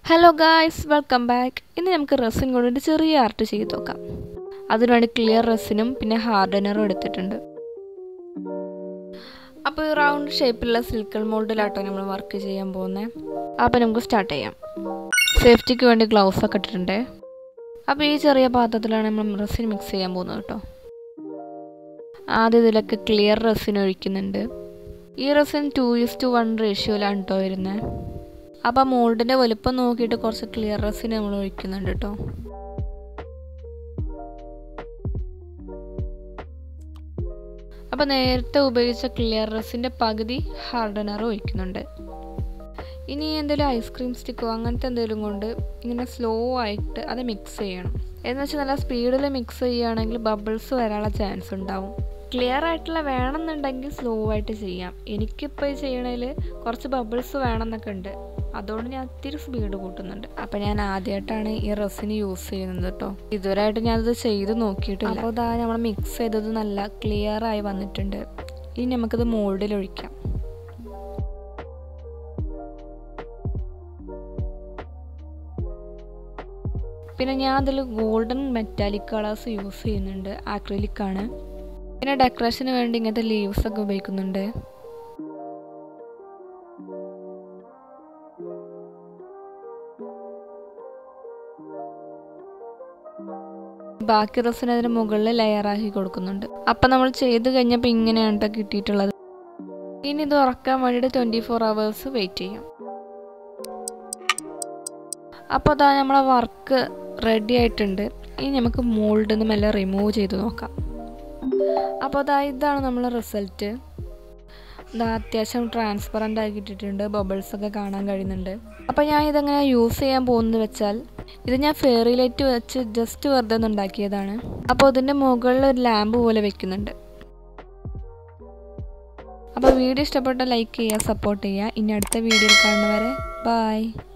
hello guys welcome back ഇന്ന് നമുക്ക് resin കൊണ്ടൊരു ചെറിയ ആർട്ട് ചെയ്ത് നോക്കാം അതിനുവേണ്ടി ക്ലിയർ റെസിനും പിന്നെ ഹാർഡനറും എടുത്തിട്ടുണ്ട് അപ്പോൾ റൗണ്ട് ഷേപ്പിലുള്ള സിൽക്കൽ മോൾഡിലാട്ടോ നമ്മൾ വർക്ക് ചെയ്യാൻ പോകുന്നത് അപ്പോൾ നമുക്ക് സ്റ്റാർട്ട് ചെയ്യാം സേഫ്റ്റിക്ക് വേണ്ടി ഗ്ലൗസ് ഒക്കെ ഇട്ടിട്ടുണ്ട് അപ്പോൾ ഈ ചെറിയ പാത്രത്തിലാണ് നമ്മൾ റെസിൻ മിക്സ് ചെയ്യാൻ പോകുന്നത് കേട്ടോ ആദ്യം ഇതിലൊക്കെ ക്ലിയർ റെസിൻ ഒഴിക്കുന്നുണ്ട് ഈ resin two is two one റേഷ്യോയിലാണ് കേട്ടോ വരുന്നത് അപ്പോൾ മോൾഡിൻ്റെ വലുപ്പം നോക്കിയിട്ട് കുറച്ച് ക്ലിയർ റെസിന് നമ്മൾ ഒഴിക്കുന്നുണ്ട് കേട്ടോ അപ്പോൾ നേരത്തെ ഉപയോഗിച്ച ക്ലിയർ റെസിൻ്റെ പകുതി ഹാർഡനർ ഒഴിക്കുന്നുണ്ട് ഇനി എന്തെങ്കിലും ഐസ്ക്രീം സ്റ്റിക്കോ അങ്ങനത്തെ എന്തെങ്കിലും കൊണ്ട് ഇങ്ങനെ സ്ലോ ആയിട്ട് അത് മിക്സ് ചെയ്യണം എന്ന് വെച്ചാൽ നല്ല സ്പീഡിൽ മിക്സ് ചെയ്യുകയാണെങ്കിൽ ബബിൾസ് വരാനുള്ള ചാൻസ് ഉണ്ടാവും ക്ലിയർ ആയിട്ടുള്ള വേണമെന്നുണ്ടെങ്കിൽ സ്ലോ ആയിട്ട് ചെയ്യാം എനിക്കിപ്പോൾ ചെയ്യണതിൽ കുറച്ച് ബബിൾസ് വേണമെന്നൊക്കെ ഉണ്ട് അതുകൊണ്ട് ഞാൻ ഒത്തിരി സ്പീഡ് കൂട്ടുന്നുണ്ട് അപ്പം ഞാൻ ആദ്യമായിട്ടാണ് ഈ റെസിന് യൂസ് ചെയ്യുന്നത് കേട്ടോ ഇതുവരെയായിട്ട് ഞാനത് ചെയ്ത് നോക്കിയിട്ടില്ല അപ്പോൾ ഇതാ നമ്മൾ മിക്സ് ചെയ്തത് നല്ല ക്ലിയർ ആയി വന്നിട്ടുണ്ട് ഇനി നമുക്കത് മോൾഡിൽ ഒഴിക്കാം പിന്നെ ഞാൻ അതിൽ ഗോൾഡൻ മെറ്റാലിക് കളേഴ്സ് യൂസ് ചെയ്യുന്നുണ്ട് ആക്രിലിക് ആണ് പിന്നെ ഡെക്കറേഷന് വേണ്ടി ഇങ്ങനത്തെ ലീവ്സ് ഒക്കെ ഉപയോഗിക്കുന്നുണ്ട് ബാക്കി റസിന് അതിന് മുകളിൽ ലെയറാക്കി കൊടുക്കുന്നുണ്ട് അപ്പം നമ്മൾ ചെയ്ത് കഴിഞ്ഞപ്പോൾ ഇങ്ങനെയാണ് കേട്ടോ കിട്ടിയിട്ടുള്ളത് ഇനി ഇത് ഉറക്കാൻ വേണ്ടിയിട്ട് ട്വൻറ്റി ഫോർ അവേഴ്സ് വെയിറ്റ് ചെയ്യാം അപ്പോൾ അതാ നമ്മളെ വർക്ക് റെഡി ആയിട്ടുണ്ട് ഇനി നമുക്ക് മോൾഡിൽ നിന്ന് മെല്ലെ റിമൂവ് ചെയ്ത് നോക്കാം അപ്പോൾ അതാ ഇതാണ് നമ്മളെ റിസൾട്ട് ഇതാ അത്യാവശ്യം ട്രാൻസ്പെറൻ്റ് ആക്കിയിട്ടിട്ടുണ്ട് ബബിൾസ് ഒക്കെ കാണാൻ കഴിയുന്നുണ്ട് അപ്പോൾ ഞാൻ ഇതെങ്ങനെ യൂസ് ചെയ്യാൻ പോകുന്നത് വെച്ചാൽ ഇത് ഞാൻ ഫെയറി ലൈറ്റ് വെച്ച് ജസ്റ്റ് വെറുതെ ഒന്ന് ഉണ്ടാക്കിയതാണ് അപ്പോൾ ഇതിൻ്റെ മുകളിൽ ഒരു ലാമ്പ് പോലെ വെക്കുന്നുണ്ട് അപ്പോൾ വീഡിയോ ഇഷ്ടപ്പെട്ട ലൈക്ക് ചെയ്യുക സപ്പോർട്ട് ചെയ്യുക ഇനി അടുത്ത വീഡിയോയിൽ കാണുന്നവരെ ബായ്